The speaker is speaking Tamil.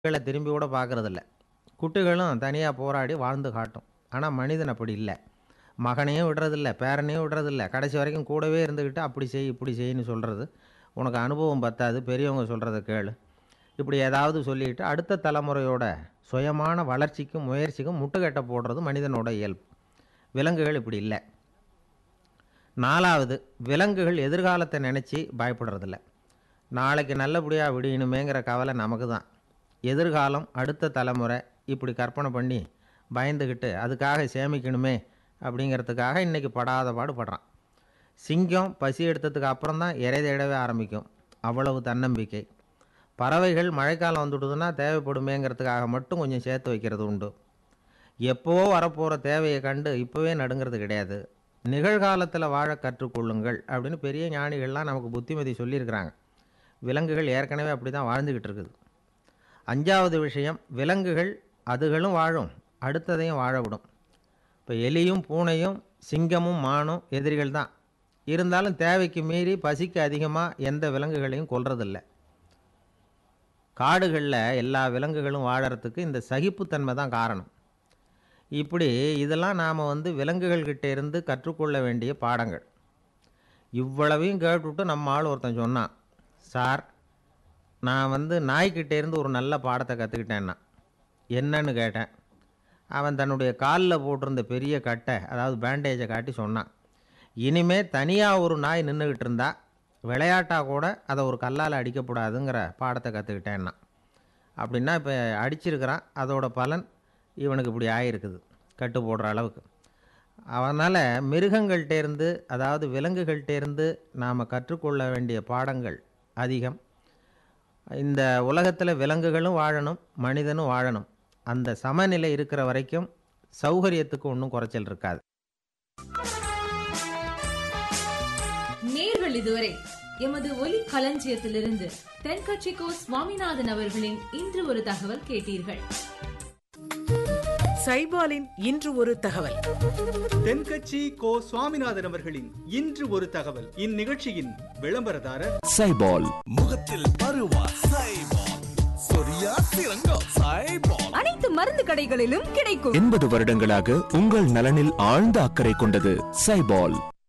குட்டிகளை திரும்பி கூட பார்க்கறதில்ல குட்டிகளும் தனியாக போராடி வாழ்ந்து காட்டும் ஆனால் மனிதன் அப்படி இல்லை மகனையும் விடுறதில்ல பேரனையும் விடுறதில்ல கடைசி வரைக்கும் கூடவே இருந்துக்கிட்டு அப்படி செய் இப்படி செய்யின்னு சொல்கிறது உனக்கு அனுபவம் பத்தாது பெரியவங்க சொல்கிறத கேளு இப்படி ஏதாவது சொல்லிட்டு அடுத்த தலைமுறையோட சுயமான வளர்ச்சிக்கும் முயற்சிக்கும் முட்டுக்கட்டை போடுறது மனிதனோட இயல்பு விலங்குகள் இப்படி இல்லை நாலாவது விலங்குகள் எதிர்காலத்தை நினச்சி பயப்படுறதில்ல நாளைக்கு நல்லபடியாக விடியணுமேங்கிற கவலை நமக்கு தான் எதிர்காலம் அடுத்த தலைமுறை இப்படி கற்பனை பண்ணி பயந்துக்கிட்டு அதுக்காக சேமிக்கணுமே அப்படிங்கிறதுக்காக இன்றைக்கி படாத பாடு படுறான் சிங்கம் பசி எடுத்ததுக்கு அப்புறம் தான் இறை தேடவே ஆரம்பிக்கும் அவ்வளவு தன்னம்பிக்கை பறவைகள் மழைக்காலம் வந்துடுதுன்னா தேவைப்படுமேங்கிறதுக்காக மட்டும் கொஞ்சம் சேர்த்து வைக்கிறது உண்டு எப்போவோ வரப்போகிற தேவையை கண்டு இப்போவே நடுங்கிறது கிடையாது நிகழ்காலத்தில் வாழ கற்றுக்கொள்ளுங்கள் அப்படின்னு பெரிய ஞானிகள்லாம் நமக்கு புத்திமதி சொல்லியிருக்கிறாங்க விலங்குகள் ஏற்கனவே அப்படி தான் வாழ்ந்துக்கிட்டு இருக்குது அஞ்சாவது விஷயம் விலங்குகள் அதுகளும் வாழும் அடுத்ததையும் வாழ விடும் இப்போ எலியும் பூனையும் சிங்கமும் மானும் எதிரிகள் தான் இருந்தாலும் தேவைக்கு மீறி பசிக்கு அதிகமாக எந்த விலங்குகளையும் கொல்றதில்ல காடுகளில் எல்லா விலங்குகளும் வாழறதுக்கு இந்த சகிப்புத்தன்மை தான் காரணம் இப்படி இதெல்லாம் நாம் வந்து விலங்குகள்கிட்ட இருந்து கற்றுக்கொள்ள வேண்டிய பாடங்கள் இவ்வளவையும் கேட்டுவிட்டு நம்ம ஆள் ஒருத்தன் சொன்னான் சார் நான் வந்து நாய்க்கிட்ட இருந்து ஒரு நல்ல பாடத்தை கற்றுக்கிட்டேன்னா என்னன்னு கேட்டேன் அவன் தன்னுடைய காலில் போட்டிருந்த பெரிய கட்டை அதாவது பேண்டேஜை காட்டி சொன்னான் இனிமே தனியாக ஒரு நாய் நின்றுக்கிட்டு இருந்தா விளையாட்டாக கூட அதை ஒரு கல்லால் அடிக்கக்கூடாதுங்கிற பாடத்தை கற்றுக்கிட்டேன்னா அப்படின்னா இப்போ அடிச்சிருக்கிறான் அதோட பலன் இவனுக்கு இப்படி ஆயிருக்குது கட்டு போடுற அளவுக்கு அதனால் மிருகங்கள்கிட்டேருந்து அதாவது விலங்குகள்கிட்டேருந்து நாம் கற்றுக்கொள்ள வேண்டிய பாடங்கள் அதிகம் இந்த உலகத்தில் விலங்குகளும் வாழணும் மனிதனும் வாழணும் அந்த சமநிலை இருக்கிற வரைக்கும் சௌகரியத்துக்கு ஒன்றும் குறைச்சல் இருக்காது நேர்கள் இதுவரை எமது ஒலி களஞ்சியத்திலிருந்து தென்கட்சிக்கோ சுவாமிநாதன் அவர்களின் இன்று ஒரு தகவல் கேட்டீர்கள் சைபாலின் இன்று ஒரு தகவல் தென்கட்சி கோ சுவாமிநாதன் அவர்களின் இன்று ஒரு தகவல் இந்நிகழ்ச்சியின் விளம்பரதாரர் சைபால் முகத்தில் பருவா சைபால் சொரியா சிறங்கம் சைபால் அனைத்து மருந்து கடைகளிலும் கிடைக்கும் எண்பது வருடங்களாக உங்கள் நலனில் ஆழ்ந்த அக்கறை கொண்டது சைபால்